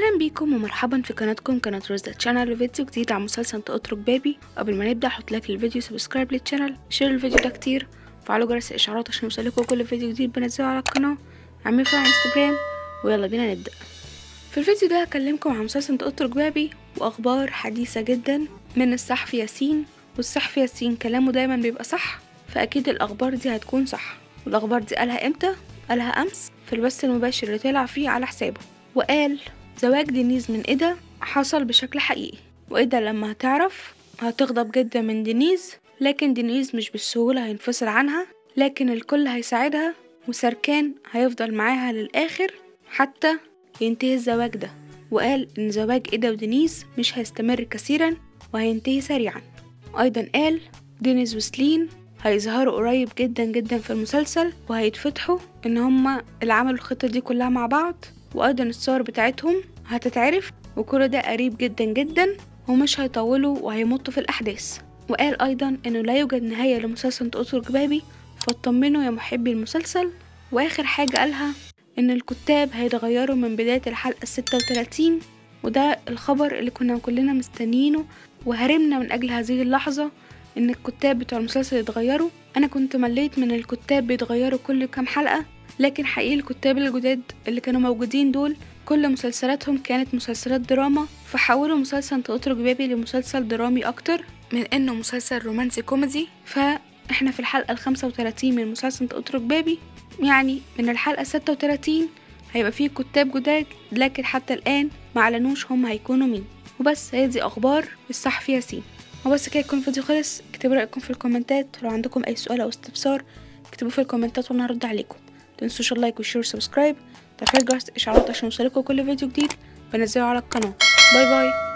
اهلا بيكم ومرحبا في قناتكم قناه روزدا تشانل فيديو جديد عن مسلسل تأترك بابي قبل ما نبدا حط لايك للفيديو سبسكرايب للشانل شير الفيديو ده كتير وفعلوا جرس الاشعارات عشان يوصلكوا كل فيديو جديد بنزله على القناه اعملوا فولو على انستجرام ويلا بينا نبدا في الفيديو ده هكلمكم عن مسلسل تأترك بابي واخبار حديثه جدا من الصحفي ياسين والصحفي ياسين كلامه دايما بيبقى صح فاكيد الاخبار دي هتكون صح والاخبار دي قالها امتى قالها امس في البث المباشر اللي طلع فيه على حسابه وقال زواج دينيز من إيدا حصل بشكل حقيقي وإيدا لما هتعرف هتغضب جدا من دينيز لكن دينيز مش بالسهولة هينفصل عنها لكن الكل هيساعدها وسركان هيفضل معاها للآخر حتى ينتهي الزواج ده وقال إن زواج إيدا ودينيز مش هيستمر كثيرا وهينتهي سريعا أيضا قال دينيز وسلين هيظهروا قريب جدا جدا في المسلسل وهيتفتحوا ان هما اللي عملوا الخطة دي كلها مع بعض وايضا الصور بتاعتهم هتتعرف وكل ده قريب جدا جدا ومش هيطولوا وهيمطوا في الاحداث وقال ايضا انه لا يوجد نهاية لمسلسل تأترك بابي فاطمنوا يا محبي المسلسل واخر حاجة قالها ان الكتاب هيتغيروا من بداية الحلقة الستة وتلاتين وده الخبر اللي كنا كلنا مستنيينه وهرمنا من اجل هذه اللحظة ان الكتاب بتوع المسلسل يتغيروا انا كنت مليت من الكتاب بيتغيروا كل كام حلقة لكن حقيقي الكتاب الجداد اللي كانوا موجودين دول كل مسلسلاتهم كانت مسلسلات دراما فحولوا مسلسل تأترك بابي لمسلسل درامي اكتر من انه مسلسل رومانسي كوميدي فاحنا في الحلقة الخمسة وتلاتين من مسلسل تأترك بابي يعني من الحلقة ستة وتلاتين هيبقى فيه كتاب جداد لكن حتى الآن معلنوش هم هيكونوا مين وبس هي دي أخبار الصحفي ياسين وبس كده يكون الفيديو خلص اكتبوا رأيكم في الكومنتات لو عندكم أي سؤال أو استفسار اكتبوه في الكومنتات وانا هرد عليكم متنسوش اللايك والشير والسبسكرايب تفعيل جرس الاشعارات عشان يوصلكوا كل فيديو جديد بنزله على القناة باي باي